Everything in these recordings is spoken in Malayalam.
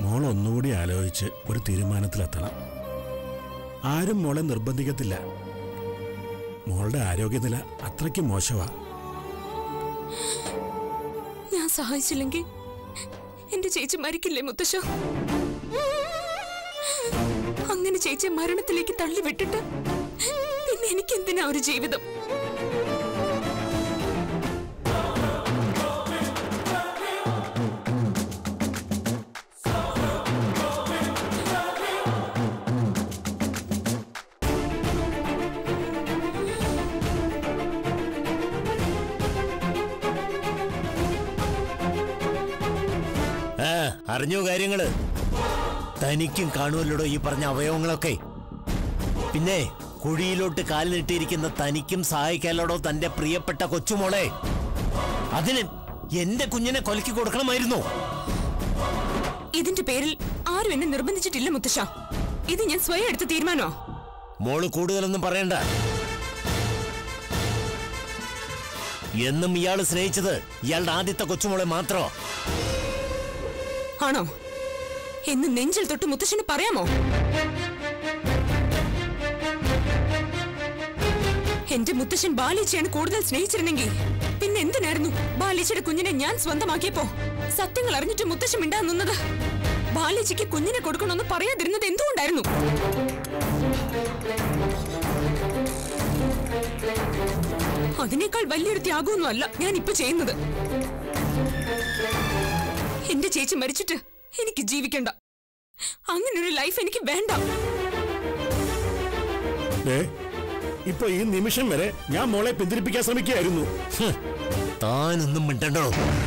മോൾ ഒന്നുകൂടി ആലോചിച്ച് ഒരു തീരുമാനത്തിലെത്തണം ആരും മോളെ നിർബന്ധിക്കത്തില്ല മോളുടെ ആരോഗ്യനില അത്രയ്ക്ക് മോശമാ ഞാൻ സഹായിച്ചില്ലെങ്കിൽ എന്റെ ചേച്ചി മരിക്കില്ലേ മുത്തശ്ശ അങ്ങനെ ചേച്ചിയെ മരണത്തിലേക്ക് തള്ളി വിട്ടിട്ട് പിന്നെ എനിക്ക് എന്തിനാ ഒരു ജീവിതം ആ അറിഞ്ഞോ കാര്യങ്ങള് തനിക്കും കാണുമല്ലോടോ ഈ പറഞ്ഞ അവയവങ്ങളൊക്കെ പിന്നെ കുഴിയിലോട്ട് കാലിനിട്ടിരിക്കുന്ന തനിക്കും സഹായിക്കാലോടോ തന്റെ പ്രിയപ്പെട്ട കൊച്ചുമോളെ അതിന് എന്റെ കുഞ്ഞിനെ കൊലക്കി കൊടുക്കണമായിരുന്നു ഇതിന്റെ പേരിൽ ആരും എന്നെ നിർബന്ധിച്ചിട്ടില്ല മുത്തശ്ശ ഇത് ഞാൻ സ്വയം എടുത്ത തീരുമാനോ മോള് കൂടുതലൊന്നും പറയണ്ട എന്നും ഇയാള് സ്നേഹിച്ചത് ഇയാളുടെ ആദ്യത്തെ കൊച്ചുമോളെ മാത്രോ ആണോ എന്ന് നെഞ്ചിൽ തൊട്ട് മുത്തശ്ശന് പറയാമോ എന്റെ മുത്തശ്ശൻ ബാലിച്ചയാണ് കൂടുതൽ സ്നേഹിച്ചിരുന്നെങ്കിൽ പിന്നെ എന്തിനായിരുന്നു ബാലിച്ചയുടെ കുഞ്ഞിനെ ഞാൻ സ്വന്തമാക്കിയപ്പോ സത്യങ്ങൾ അറിഞ്ഞിട്ട് മുത്തശ്ശൻ മിണ്ടാൻ നിന്നത് ബാലിച്ചയ്ക്ക് കുഞ്ഞിനെ കൊടുക്കണമെന്ന് പറയാതിരുന്നത് എന്തുകൊണ്ടായിരുന്നു അതിനേക്കാൾ വലിയൊരു ത്യാഗമൊന്നും അല്ല ഞാൻ ഇപ്പൊ ചെയ്യുന്നത് എന്റെ ചേച്ചി മരിച്ചിട്ട് എനിക്ക് ജീവിക്കണ്ട അങ്ങനെ ഒരു ലൈഫ് എനിക്ക് വേണ്ട ദേ, ഇപ്പൊ ഈ നിമിഷം വരെ ഞാൻ മോളെ പിന്തിരിപ്പിക്കാൻ ശ്രമിക്കുകയായിരുന്നു ഹ്, താനൊന്നും മിണ്ടണ്ടോ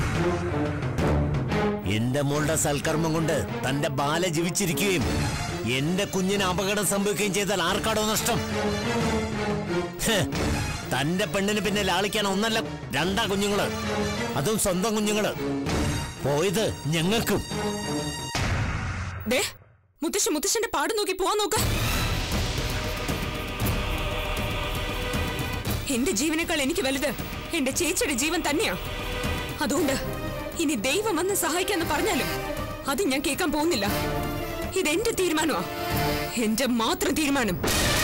എന്റെ മോളുടെ സൽക്കർമ്മം കൊണ്ട് തന്റെ ബാല ജീവിച്ചിരിക്കുകയും എന്റെ കുഞ്ഞിന് അപകടം സംഭവിക്കുകയും ചെയ്താൽ ആർക്കാടോ നഷ്ടം ഹ്, തന്റെ പെണ്ണിന് പിന്നെ ലാളിക്കാൻ ഒന്നല്ല രണ്ടാ കുഞ്ഞുങ്ങള് അതും സ്വന്തം കുഞ്ഞുങ്ങള് പോയത് ഞങ്ങൾക്കും ദേ മുത്തശ്ശ മുത്തശ്ശന്റെ പാട് നോക്കി പോവാൻ നോക്ക എന്റെ ജീവനേക്കാൾ എനിക്ക് വലുത് എന്റെ ചേച്ചിയുടെ ജീവൻ തന്നെയാ അതുകൊണ്ട് ഇനി ദൈവം വന്ന് സഹായിക്കാന്ന് പറഞ്ഞാലും അത് ഞാൻ കേൾക്കാൻ പോകുന്നില്ല ഇതെന്റെ തീരുമാനമാ എന്റെ മാത്രം തീരുമാനം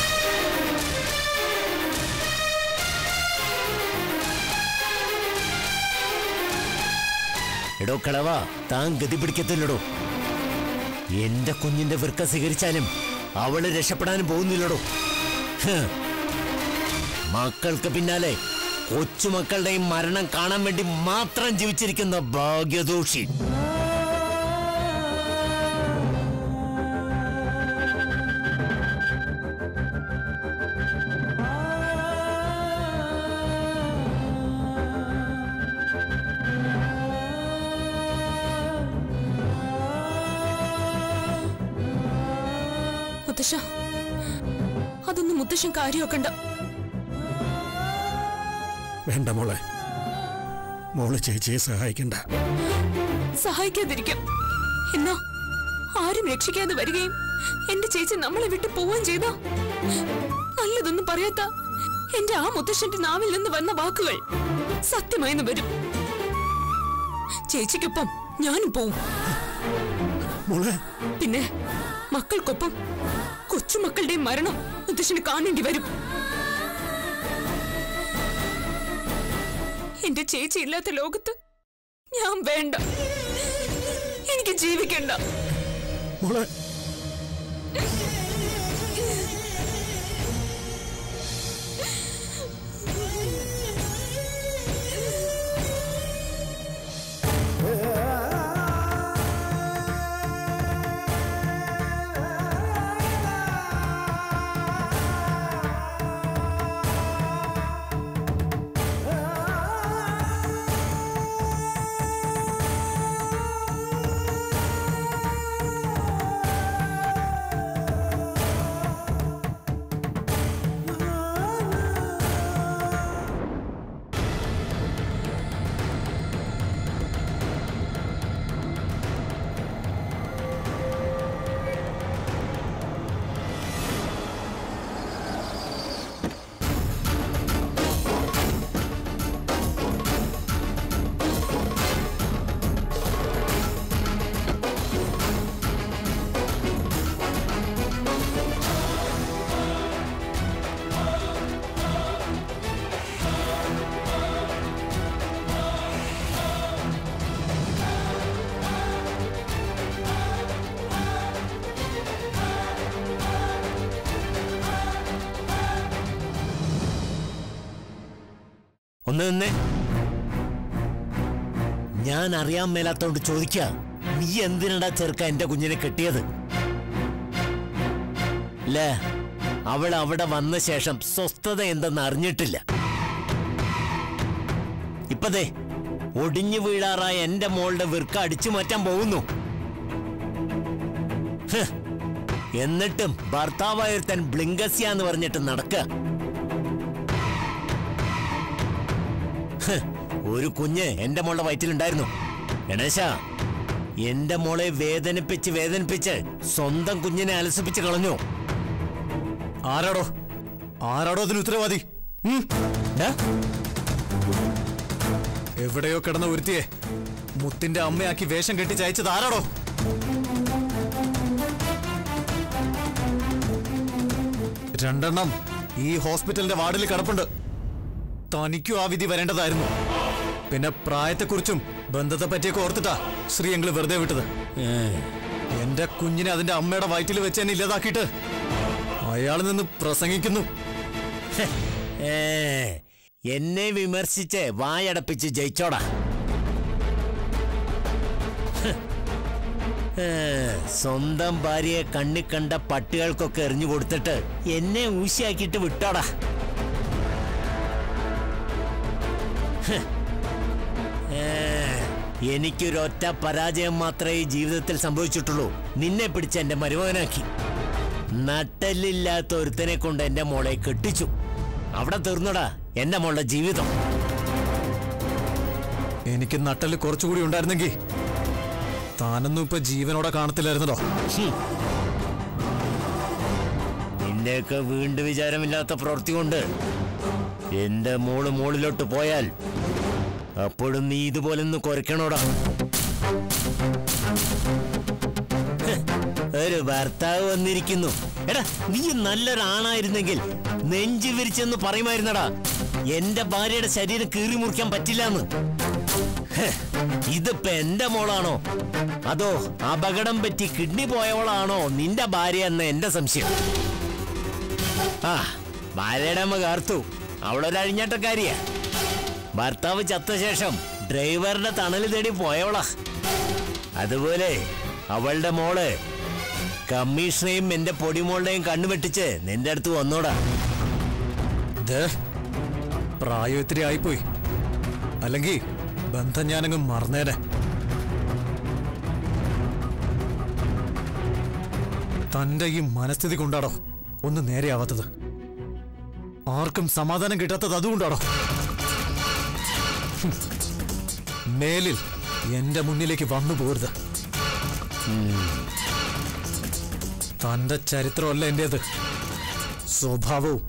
എടോ കളവ താൻ ഗതി പിടിക്കത്തില്ലടോ എന്റെ കുഞ്ഞിന്റെ വൃക്ക സ്വീകരിച്ചാലും അവള് രക്ഷപ്പെടാനും പോകുന്നില്ലടോ ഹ്. മക്കൾക്ക് പിന്നാലെ കൊച്ചുമക്കളുടെയും മരണം കാണാൻ വേണ്ടി മാത്രം ജീവിച്ചിരിക്കുന്ന ഭാഗ്യദോഷി മുത്തശ്ശ അതൊന്നും മുത്തശ്ശൻ കാര്യമാക്കണ്ട വേണ്ട മോളെ മോള് ചേച്ചിയെ സഹായിക്കണ്ട സഹായിക്കാതിരിക്കാം എന്നാ ആരും രക്ഷിക്കാതെ വരികയും എന്റെ ചേച്ചി നമ്മളെ വിട്ട് പോവുകയും ചെയ്ത നല്ലതൊന്നും പറയാത്ത എന്റെ ആ മുത്തശ്ശന്റെ നാവിൽ നിന്ന് വന്ന വാക്കുകൾ സത്യമായെന്ന് വരും ചേച്ചിക്കൊപ്പം ഞാനും പോവും മോളെ പിന്നെ മക്കൾക്കൊപ്പം കൊച്ചുമക്കളുടെയും മരണം മുത്തശ്ശന് കാണേണ്ടി വരും എന്റെ ചേച്ചി ഇല്ലാത്ത ലോകത്ത് ഞാൻ വേണ്ട എനിക്ക് ജീവിക്കണ്ട മോളെ ആ ഒന്ന് നിന്നേ ഞാൻ അറിയാൻ മേലാത്തോണ്ട് ചോദിക്ക നീ എന്തിനടാ ചെറുക്ക എന്റെ കുഞ്ഞിനെ കെട്ടിയത് അല്ലേ അവൾ അവിടെ വന്ന ശേഷം സ്വസ്ഥത എന്തെന്ന് അറിഞ്ഞിട്ടില്ല ഇപ്പതേ ഒടിഞ്ഞു വീഴാറായ എന്റെ മോളുടെ വിർക്ക അടിച്ചു മാറ്റാൻ പോകുന്നു ഹ്. എന്നിട്ടും ഭർത്താവായൊരുത്തൻ ബ്ലിങ്കസ്യ എന്ന് പറഞ്ഞിട്ട് നടക്കുക ഹ്. ഒരു കുഞ്ഞ് എന്റെ മോളുടെ വയറ്റിലുണ്ടായിരുന്നു ഗണേശ എന്റെ മോളെ വേദനിപ്പിച്ച് വേദനിപ്പിച്ച് സ്വന്തം കുഞ്ഞിനെ അലസിപ്പിച്ച് കളഞ്ഞു ആരാടോ ആരാടോ അതിന് ഉത്തരവാദി ഉം? ഡാ, എവിടെയോ കിടന്ന ഒരുത്തിയെ മുത്തിന്റെ അമ്മയാക്കി വേഷം കെട്ടിച്ച് അയച്ചത് ആരാടോ രണ്ടെണ്ണം ഈ ഹോസ്പിറ്റലിന്റെ വാർഡിൽ കിടപ്പുണ്ട് തനിക്കും ആ വിധി വരേണ്ടതായിരുന്നു പിന്നെ പ്രായത്തെക്കുറിച്ചും ബന്ധത്തെ പറ്റിയൊക്കെ ഓർത്തിട്ടാ ശ്രീ എങ്കില് വെറുതെ വിട്ടത് ഏ, എന്റെ കുഞ്ഞിനെ അതിന്റെ അമ്മയുടെ വയറ്റിൽ വെച്ച് എന്നെ ഇല്ലാതാക്കിയിട്ട് അയാൾ നിന്ന് പ്രസംഗിക്കുന്നു ഏ, എന്നെ വിമർശിച്ച് വായടപ്പിച്ച് ജയിച്ചോടാ ഹ്. ഏ, സ്വന്തം ഭാര്യയെ കണ്ണി കണ്ട പട്ടികൾക്കൊക്കെ എറിഞ്ഞു കൊടുത്തിട്ട് എന്നെ ഊശിയാക്കിയിട്ട് വിട്ടോടാ ഹ്. ഏ, എനിക്കൊരൊറ്റ പരാജയം മാത്രമേ ഈ ജീവിതത്തിൽ സംഭവിച്ചിട്ടുള്ളൂ നിന്നെ പിടിച്ച് എന്റെ മരുമകനാക്കി നട്ടല്ലില്ലാത്ത ഒരുത്തനെ കൊണ്ട് എന്റെ മോളെ കെട്ടിച്ചു അവിടെ തീർന്നടാ എന്റെ മോളുടെ ജീവിതം എനിക്ക് നട്ടല് കുറച്ചുകൂടി ഉണ്ടായിരുന്നെങ്കിൽ താനൊന്നും ഇപ്പൊ ജീവനോടെ കാണത്തില്ലായിരുന്നല്ലോ ഹും. നിന്റെയൊക്കെ വീണ്ടും വിചാരമില്ലാത്ത പ്രവൃത്തി കൊണ്ട് എന്റെ മോള് മോളിലോട്ട് പോയാൽ അപ്പോഴും നീ ഇതുപോലെ ഒന്ന് കുരയ്ക്കണോടാ ഹ്, ഒരു ഭർത്താവ് വന്നിരിക്കുന്നു എടാ നീ നല്ലൊരാണായിരുന്നെങ്കിൽ നെഞ്ചു വിരിച്ചെന്ന് പറയുമായിരുന്നടാ എന്റെ ഭാര്യയുടെ ശരീരം കീറി മുറിക്കാൻ പറ്റില്ലെന്ന് ഹ്, ഇതിപ്പോ എന്റെ മോളാണോ അതോ അപകടം പറ്റി കിഡ്നി പോയവളാണോ നിന്റെ ഭാര്യ എന്ന എന്റെ സംശയം ആ ഭാര്യയുടെ അമ്മ കാർത്തു അവളൊരഴിഞ്ഞാട്ടക്കാരിയാ ഭർത്താവ് ചത്ത ശേഷം ഡ്രൈവറുടെ തണൽ തേടി പോയവളാ അതുപോലെ അവളുടെ മോള് കമ്മീഷണറെയും എന്റെ പൊടിമോളുടെയും കണ്ണുവെട്ടിച്ച് നിന്റെ അടുത്ത് വന്നോടാ ദേ, പ്രായം ഇത്തിരി ആയിപ്പോയി അല്ലെങ്കിൽ ബന്ധം ഞാനങ്ങ് മറന്നേനെ തന്റെ ഈ മനസ്ഥിതി കൊണ്ടാടോ ഒന്ന് നേരെയാവാത്തത് ആർക്കും സമാധാനം കിട്ടാത്തത് അതുകൊണ്ടാടോ ഹും. മേലിൽ എന്റെ മുന്നിലേക്ക് വന്നു പോരുത് തന്റെ ചരിത്രമല്ല എന്റേത് സ്വഭാവവും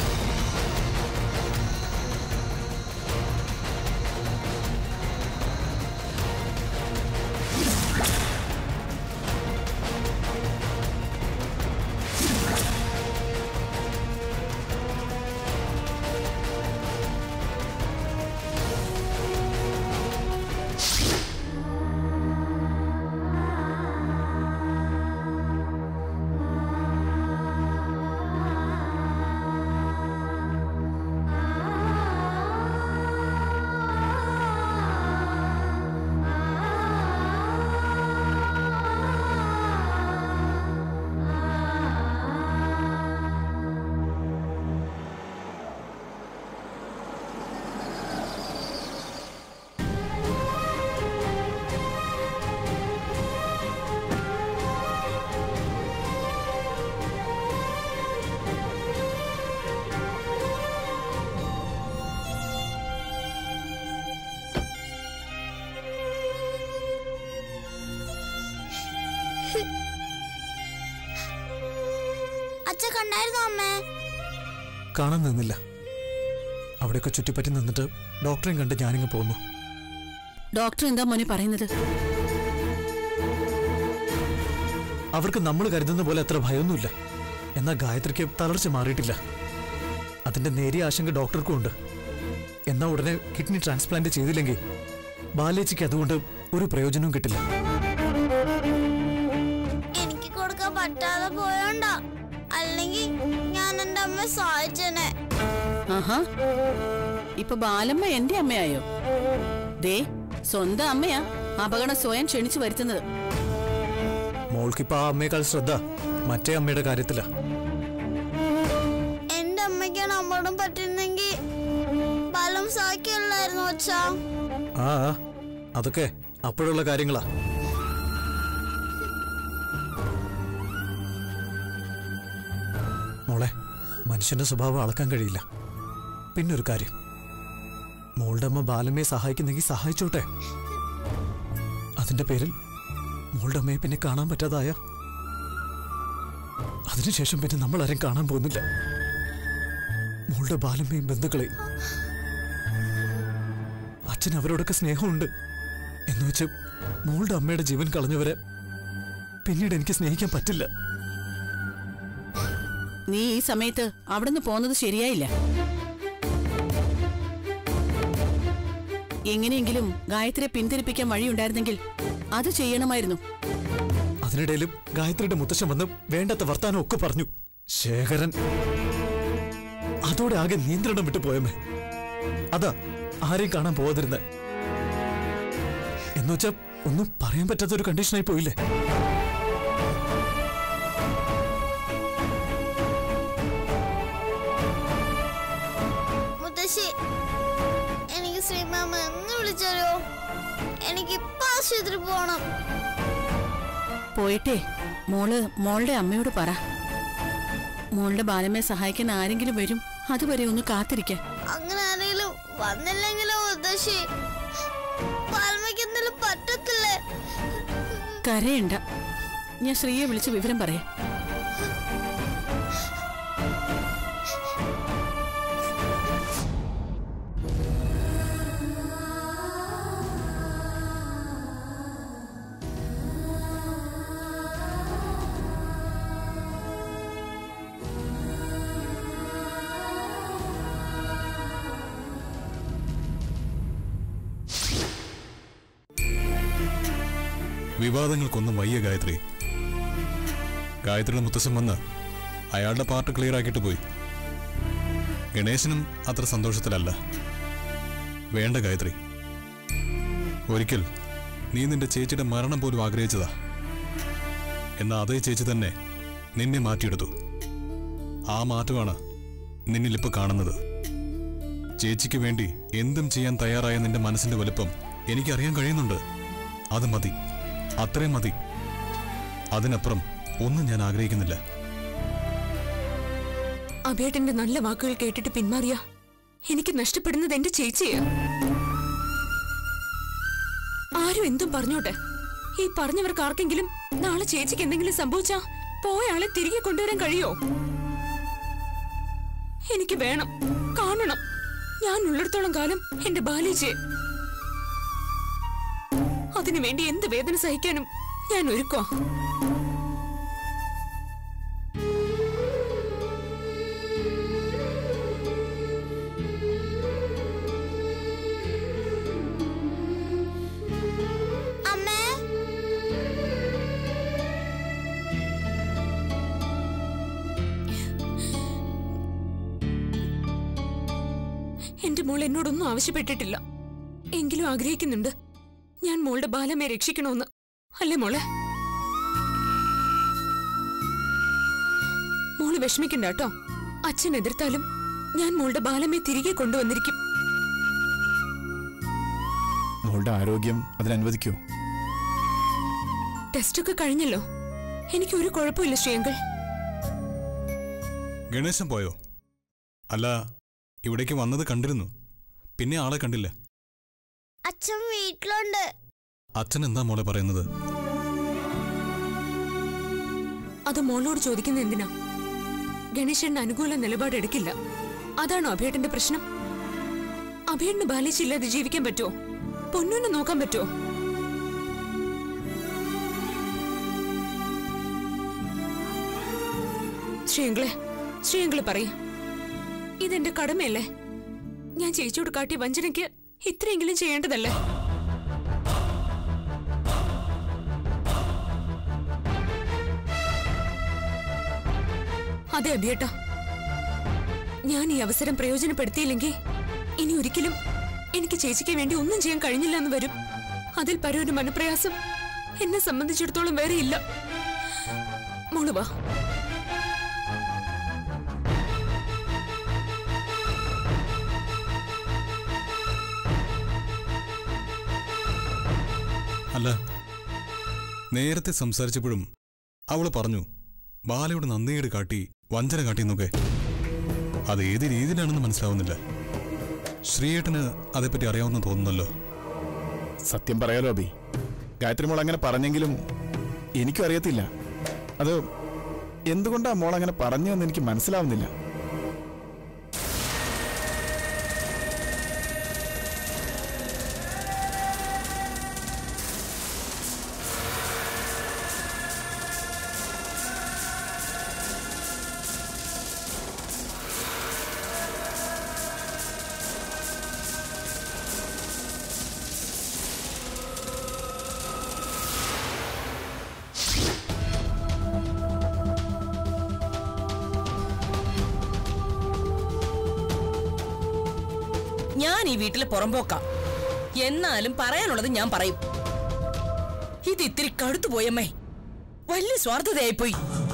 അച്ഛ കണ്ടായിരുന്നോ അമ്മേ കാണാൻ നിന്നില്ല അവിടെയൊക്കെ ചുറ്റിപ്പറ്റി നിന്നിട്ട് ഡോക്ടറെയും കണ്ട് ഞാനിങ്ങ് പോന്നു ഡോക്ടർ എന്താ മോനെ പറയുന്നത് അവർക്ക് നമ്മൾ കരുതുന്ന പോലെ അത്ര ഭയമൊന്നുമില്ല എന്നാൽ ഗായത്രിക്ക് തളർച്ച മാറിയിട്ടില്ല അതിന്റെ നേരിയ ആശങ്ക ഡോക്ടർക്കും ഉണ്ട് എന്നാൽ ഉടനെ കിഡ്നി ട്രാൻസ്പ്ലാന്റ് ചെയ്തില്ലെങ്കിൽ ബാലേച്ചിക്ക് അതുകൊണ്ട് ഒരു പ്രയോജനവും കിട്ടില്ല എനിക്ക് കൊടുക്കാൻ പറ്റാതെ പോയോണ്ടാ അല്ലെങ്കിൽ ഞാൻ എന്റെ അമ്മ സഹായിച്ചനെ ആഹാ ഇപ്പൊ ബാലമ്മ എന്റെ അമ്മയായോ ദേ സ്വന്തം അമ്മയാ അപകടം സ്വയം ക്ഷണിച്ചു വരുത്തുന്നത് മോൾക്കിപ്പോ ആ അമ്മയേക്കാൾ ശ്രദ്ധ മറ്റേ അമ്മയുടെ കാര്യത്തിലാ എന്റെ അമ്മയ്ക്കാണ് അമ്മയോടും പറ്റുന്നെങ്കിൽ ബലം സാക്കിയല്ലായിരുന്നു അച്ഛാ ആ ആ, അതൊക്കെ അപ്പോഴുള്ള കാര്യങ്ങളാ മോളെ മനുഷ്യന്റെ സ്വഭാവം അളക്കാൻ കഴിയില്ല പിന്നൊരു കാര്യം മോളുടെ അമ്മ ബാലമ്മയെ സഹായിക്കുന്നെങ്കിൽ സഹായിച്ചോട്ടെ അതിന്റെ പേരിൽ മോളുടെ അമ്മയെ പിന്നെ കാണാൻ പറ്റാതായ അതിനുശേഷം പിന്നെ നമ്മൾ ആരും കാണാൻ പോകുന്നില്ല മോളുടെ ബാലമ്മയും ബന്ധുക്കളെയും അച്ഛൻ അവരോടൊക്കെ സ്നേഹമുണ്ട് എന്ന് വെച്ച് മോളുടെ അമ്മയുടെ ജീവൻ കളഞ്ഞവരെ പിന്നീട് എനിക്ക് സ്നേഹിക്കാൻ പറ്റില്ല നീ ഈ സമയത്ത് അവിടുന്ന് പോന്നത് ശരിയായില്ല എങ്ങനെയെങ്കിലും ഗായത്രിയെ പിന്തിരിപ്പിക്കാൻ വഴിയുണ്ടായിരുന്നെങ്കിൽ അത് ചെയ്യണമായിരുന്നു അതിനിടയിലും ഗായത്രിയുടെ മുത്തശ്ശൻ വന്ന് വേണ്ടാത്ത വർത്താനം ഒക്കെ പറഞ്ഞു ശേഖരൻ അതോടെ ആകെ നിയന്ത്രണം വിട്ടു പോയമേ അതാ ആരെയും കാണാൻ പോവാതിരുന്ന് എന്നുവെച്ചാ ഒന്നും പറയാൻ പറ്റാത്ത ഒരു കണ്ടീഷനായി പോയില്ലേ മുത്തശ്ശി എനിക്ക് ശ്രീമാമ എന്ന് വിളിച്ചാലോ എനിക്ക് ഇപ്പൊ ആശുപത്രി പോണം പോയിട്ടേ മോള് മോളുടെ അമ്മയോട് പറ മോളുടെ ബാലമ്മയെ സഹായിക്കാൻ ആരെങ്കിലും വരും അതുവരെ ഒന്ന് കാത്തിരിക്കാൻ അങ്ങനെ ആരെങ്കിലും വന്നില്ലെങ്കിലോ മുത്തശ്ശി പാൽമയ്ക്ക് എന്തെങ്കിലും പറ്റത്തില്ലേ കരയണ്ട ഞാൻ ശ്രീയെ വിളിച്ച് വിവരം പറയാം വിവാദങ്ങൾക്കൊന്നും വയ്യ ഗായത്രി ഗായത്രിയുടെ മുത്തശ്ശൻ വന്ന് അയാളുടെ പാർട്ട് ക്ലിയർ ആക്കിയിട്ട് പോയി ഗണേശനും അത്ര സന്തോഷത്തിലല്ല വേണ്ട ഗായത്രി ഒരിക്കൽ നീ നിന്റെ ചേച്ചിയുടെ മരണം പോലും ആഗ്രഹിച്ചതാ എന്നാ അതേ ചേച്ചി തന്നെ നിന്നെ മാറ്റിയെടുത്തു ആ മാറ്റമാണ് നിന്നിലിപ്പോ കാണുന്നത് ചേച്ചിക്ക് വേണ്ടി എന്തും ചെയ്യാൻ തയ്യാറായ നിന്റെ മനസ്സിന്റെ വലുപ്പം എനിക്കറിയാൻ കഴിയുന്നുണ്ട് അത് മതി അത്രയും മതി അതിനപ്പുറം ഒന്നും ഞാൻ ആഗ്രഹിക്കുന്നില്ല അഭേട്ടന്റെ നല്ല വാക്കുകൾ കേട്ടിട്ട് പിന്മാറിയ എനിക്ക് നഷ്ടപ്പെടുന്നത് എന്റെ ചേച്ചിയാ ആരും എന്തും പറഞ്ഞോട്ടെ ഈ പറഞ്ഞവർക്ക് ആർക്കെങ്കിലും നാളെ ചേച്ചിക്ക് എന്തെങ്കിലും സംഭവിച്ചാ പോയ ആളെ തിരികെ കൊണ്ടുവരാൻ കഴിയോ എനിക്ക് വേണം കാണണം ഞാൻ ഉള്ളിടത്തോളം കാലം എന്റെ ബാലേജിയെ അതിനുവേണ്ടി എന്ത് വേദന സഹിക്കാനും ഞാൻ ഒരുക്കോ അമ്മേ എന്റെ മോൾ എന്നോടൊന്നും ആവശ്യപ്പെട്ടിട്ടില്ല എങ്കിലും ആഗ്രഹിക്കുന്നുണ്ട് ഞാൻ മോളുടെ ബാലമ്മയെ രക്ഷിക്കണമെന്ന് അല്ലേ മോളെ മോള് വിഷമിക്കണ്ട കേട്ടോ അച്ഛൻ എതിർത്താലും ഞാൻ മോളുടെ ബാലമ്മയെ തിരികെ കൊണ്ടുവന്നിരിക്കും മോളുടെ ആരോഗ്യം അതിനനുവദിക്കൂ ടെസ്റ്റൊക്കെ കഴിഞ്ഞല്ലോ എനിക്ക് ഒരു കുഴപ്പമില്ല ശ്രീയങ്കൾ ഗണേശൻ പോയോ അല്ല ഇവിടേക്ക് വന്നത് കണ്ടിരുന്നു പിന്നെ ആളെ കണ്ടില്ല അച്ഛൻ വീട്ടിലുണ്ട് അച്ഛൻ എന്താ മോളെ പറയുന്നത് അത് മോളോട് ചോദിക്കുന്ന എന്തിനാ ഗണേശന്റെ അനുകൂല നിലപാട് എടുക്കില്ല അതാണോ അഭേട്ടന്റെ പ്രശ്നം അഭേട്ടന് ബാലിച്ചില്ലാതെ ജീവിക്കാൻ പറ്റുമോ പൊന്നുനെ നോക്കാൻ പറ്റുമോ ശ്രീയങ്കളെ ശ്രീയങ്കള് പറയ ഇതെന്റെ കടമയല്ലേ ഞാൻ ചേച്ചിയോട് കാട്ടിയ വഞ്ചനയ്ക്ക് ഇത്രയെങ്കിലും ചെയ്യേണ്ടതല്ലേ അതെ അഭിയേട്ടാ ഞാൻ ഈ അവസരം പ്രയോജനപ്പെടുത്തിയില്ലെങ്കിൽ ഇനി ഒരിക്കലും എനിക്ക് ചേച്ചിക്ക് വേണ്ടി ഒന്നും ചെയ്യാൻ കഴിഞ്ഞില്ല എന്ന് വരും അതിൽ പരം ഒരു മനപ്രയാസം എന്നെ സംബന്ധിച്ചിടത്തോളം വേറെ ഇല്ല മോള് വാ അല്ല നേരത്തെ സംസാരിച്ചപ്പോഴും അവള് പറഞ്ഞു ബാലയോട് നന്ദിയേട് കാട്ടി വഞ്ചന കാട്ടിന്നൊക്കെ അത് ഏത് രീതിയിലാണെന്ന് മനസ്സിലാവുന്നില്ല ശ്രീയേട്ടന് അതേപ്പറ്റി അറിയാവുന്ന തോന്നുന്നല്ലോ സത്യം പറയാലോ അബി ഗായത്രി മോൾ അങ്ങനെ പറഞ്ഞെങ്കിലും എനിക്കും അറിയത്തില്ല അത് എന്തുകൊണ്ടാ മോൾ അങ്ങനെ പറഞ്ഞതെന്ന് എനിക്ക് മനസ്സിലാവുന്നില്ല ഞാൻ ഈ വീട്ടിലെ പുറമ്പോക്കാം എന്നാലും പറയാനുള്ളത് ഞാൻ പറയും ഇത് ഇത്തിരി കടുത്തു പോയമ്മേ വലിയ സ്വാർത്ഥതയായിപ്പോയി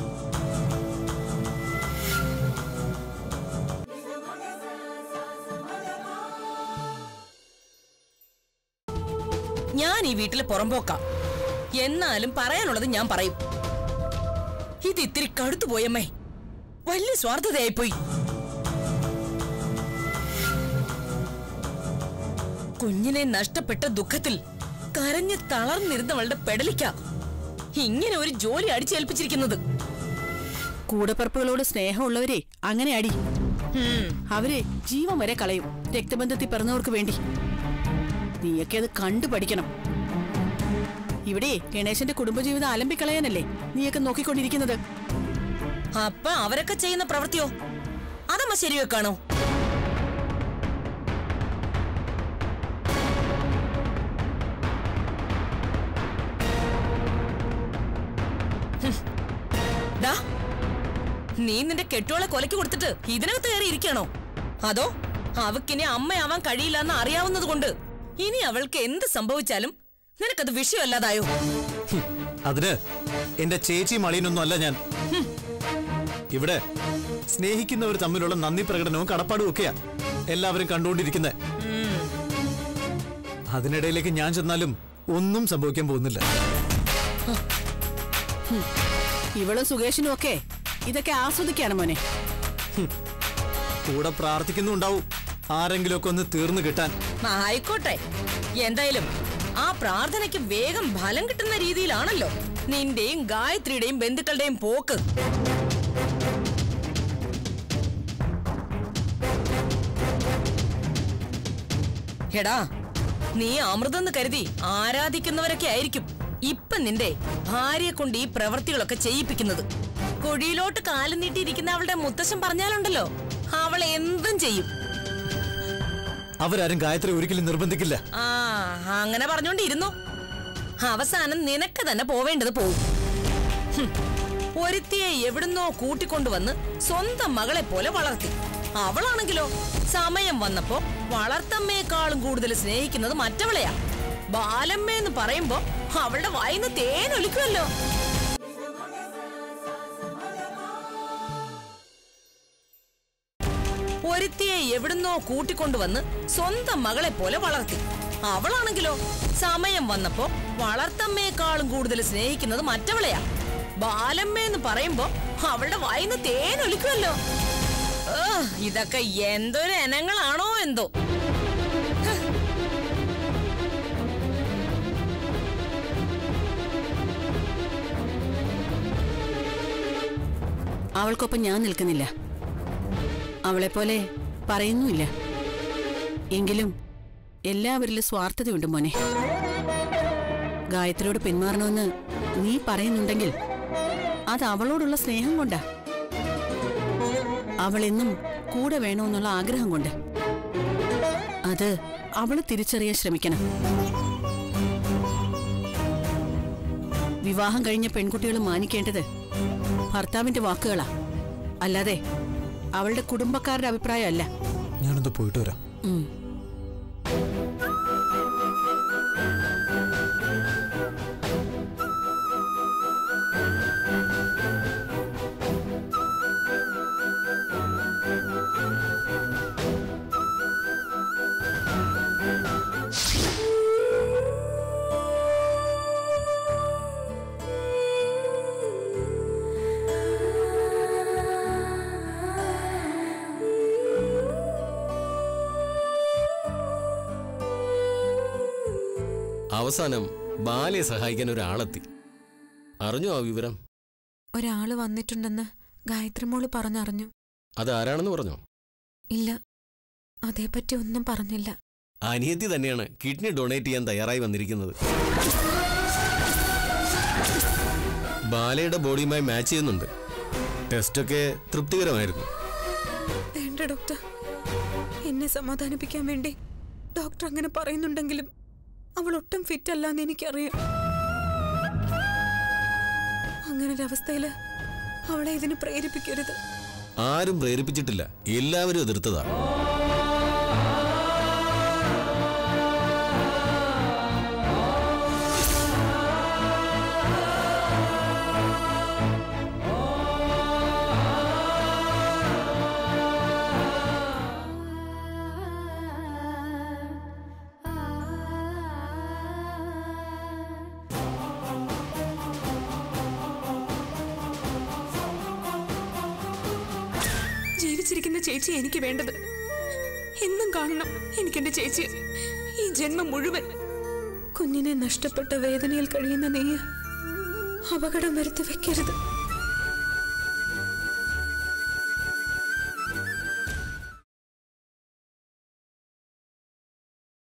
ഞാൻ ഈ വീട്ടിലെ പുറമ്പോക്കാം എന്നാലും പറയാനുള്ളത് ഞാൻ പറയും ഇത് ഇത്തിരി കടുത്തു പോയമ്മേ വലിയ സ്വാർത്ഥതയായിപ്പോയി കുഞ്ഞിനെ നഷ്ടപ്പെട്ട ദുഃഖത്തിൽ കരഞ്ഞ് തളർന്നിരുന്നവളുടെ പെടലിക്ക ഇങ്ങനെ ഒരു ജോലി അടിച്ചേൽപ്പിച്ചിരിക്കുന്നത് കൂടപ്പറപ്പുകളോട് സ്നേഹമുള്ളവരെ അങ്ങനെ അടി അവരെ ജീവൻ വരെ കളയും രക്തബന്ധത്തിൽ പിറന്നവർക്ക് വേണ്ടി നീയൊക്കെ അത് കണ്ടു പഠിക്കണം ഇവിടെ ഗണേശന്റെ കുടുംബജീവിതം അലമ്പിക്കളയാനല്ലേ നീയൊക്കെ നോക്കിക്കൊണ്ടിരിക്കുന്നത് അപ്പൊ അവരൊക്കെ ചെയ്യുന്ന പ്രവൃത്തിയോ അതമ്മ ശരിവെക്കാണോ ഹും. ദാ, നീ നിന്റെ കെട്ടുകളെ കൊലക്ക് കൊടുത്തിട്ട് ഇതിനകത്ത് കയറി ഇരിക്കണോ അതോ അവക്കിനി അമ്മയാവാൻ കഴിയില്ലെന്ന് അറിയാവുന്നത് കൊണ്ട് ഇനി അവൾക്ക് എന്ത് സംഭവിച്ചാലും നിനക്കത് വിഷയമല്ലാതായോ അതിന് എന്റെ ചേച്ചി മളിയനൊന്നും അല്ല ഞാൻ ഇവിടെ സ്നേഹിക്കുന്നവർ തമ്മിലുള്ള നന്ദി പ്രകടനവും കടപ്പാടും ഒക്കെയാ എല്ലാവരും കണ്ടുകൊണ്ടിരിക്കുന്നത് അതിനിടയിലേക്ക് ഞാൻ ചെന്നാലും ഒന്നും സംഭവിക്കാൻ പോകുന്നില്ല ഇവളും സുകേഷിനും ഒക്കെ ഇതൊക്കെ ആസ്വദിക്കാണ് മോനെ കൂടെ പ്രാർത്ഥിക്കുന്നുണ്ടാവും ആരെങ്കിലും ഒക്കെ ഒന്ന് തീർന്നു കിട്ടാൻ ആയിക്കോട്ടെ എന്തായാലും ആ പ്രാർത്ഥനയ്ക്ക് വേഗം ഫലം കിട്ടുന്ന രീതിയിലാണല്ലോ നിന്റെയും ഗായത്രിയുടെയും ബന്ധുക്കളുടെയും പോക്ക് എടാ നീ അമൃതെന്ന് കരുതി ആരാധിക്കുന്നവരൊക്കെ ആയിരിക്കും ഇപ്പൊ നിന്റെ ഭാര്യയെ കൊണ്ട് ഈ പ്രവൃത്തികളൊക്കെ ചെയ്യിപ്പിക്കുന്നത് കൊടിയിലോട്ട് കാലം നീട്ടിയിരിക്കുന്ന അവളുടെ മുത്തശ്ശൻ പറഞ്ഞാലുണ്ടല്ലോ അവൾ എന്തും ചെയ്യും അവരാരും ഗായത്രി ഒരിക്കലും നിർബന്ധിക്കില്ല ആ അങ്ങനെ പറഞ്ഞോണ്ടിരുന്നു അവസാനം നിനക്ക് തന്നെ പോവേണ്ടത് പോവും ഹും. ഒരുത്തിയെ എവിടുന്നോ കൂട്ടിക്കൊണ്ടുവന്ന് സ്വന്തം മകളെ പോലെ വളർത്തി അവളാണെങ്കിലോ സമയം വന്നപ്പോ വളർത്തമ്മയെക്കാളും കൂടുതൽ സ്നേഹിക്കുന്നത് മറ്റവളെയാ ബാലമ്മയെന്ന് പറയുമ്പോ അവളുടെ വായിന്ന് തേനൊലിക്കുമല്ലോ ഒരുത്തിയെ എവിടുന്നോ കൂട്ടിക്കൊണ്ടുവന്ന് സ്വന്തം മകളെ പോലെ വളർത്തി അവളാണെങ്കിലോ സമയം വന്നപ്പോ വളർത്തമ്മയെക്കാളും കൂടുതൽ സ്നേഹിക്കുന്നത് മറ്റവളെയാ ബാലമ്മയെന്ന് പറയുമ്പോ അവളുടെ വായിന്ന് തേനൊലിക്കുമല്ലോ ഏ, ഇതൊക്കെ എന്തൊരു ഇനങ്ങളാണോ എന്തോ അവൾക്കൊപ്പം ഞാൻ നിൽക്കുന്നില്ല അവളെപ്പോലെ പറയുന്നുമില്ല എങ്കിലും എല്ലാവരിലും സ്വാർത്ഥതയുണ്ട് മോനെ ഗായത്രിയോട് പിന്മാറണമെന്ന് നീ പറയുന്നുണ്ടെങ്കിൽ അത് അവളോടുള്ള സ്നേഹം കൊണ്ടാ അവളെന്നും കൂടെ വേണമെന്നുള്ള ആഗ്രഹം കൊണ്ട് അത് അവള് തിരിച്ചറിയാൻ ശ്രമിക്കണം വിവാഹം കഴിഞ്ഞ പെൺകുട്ടികൾ മാനിക്കേണ്ടത് ഭർത്താവിന്റെ വാക്കുകളാ അല്ലാതെ അവളുടെ കുടുംബക്കാരുടെ അഭിപ്രായമല്ല ഞാനൊന്ന് പോയിട്ട് വരാം ഉം. അവസാനം ബാലയെ സഹായിക്കാൻ ഒരാളെത്തി അറിഞ്ഞോ ആ വിവരം ഒരാള് വന്നിട്ടുണ്ടെന്ന് ഗായത്രി മോള് പറഞ്ഞറിഞ്ഞു അത് ആരാണെന്ന് പറഞ്ഞോ ഇല്ല അതേപ്പറ്റി ഒന്നും പറഞ്ഞില്ല അനിയത്തി തന്നെയാണ് കിഡ്നി ഡൊണേറ്റ് ചെയ്യാൻ തയ്യാറായി വന്നിരിക്കുന്നത് ബാലയുടെ ബോഡിയുമായി മാച്ച് ചെയ്യുന്നുണ്ട് ടെസ്റ്റൊക്കെ തൃപ്തികരമായിരുന്നു വേണ്ട ഡോക്ടർ എന്നെ സമാധാനിപ്പിക്കാൻ വേണ്ടി ഡോക്ടർ അങ്ങനെ പറയുന്നുണ്ടെങ്കിലും അവൾ ഒട്ടും ഫിറ്റ് അല്ലാന്ന് എനിക്കറിയാം അങ്ങനൊരവസ്ഥയില് അവളെ ഇതിന് പ്രേരിപ്പിക്കരുത് ആരും പ്രേരിപ്പിച്ചിട്ടില്ല എല്ലാവരും എതിർത്തതാ ജീവിച്ചിരിക്കുന്ന ചേച്ചി എനിക്ക് വേണ്ടത് എന്നും കാണണം എനിക്കെന്റെ ചേച്ചി ഈ ജന്മം മുഴുവൻ കുഞ്ഞിനെ നഷ്ടപ്പെട്ട വേദനയിൽ കഴിയുന്ന നീ അപകടം വരുത്തി വെക്കരുത്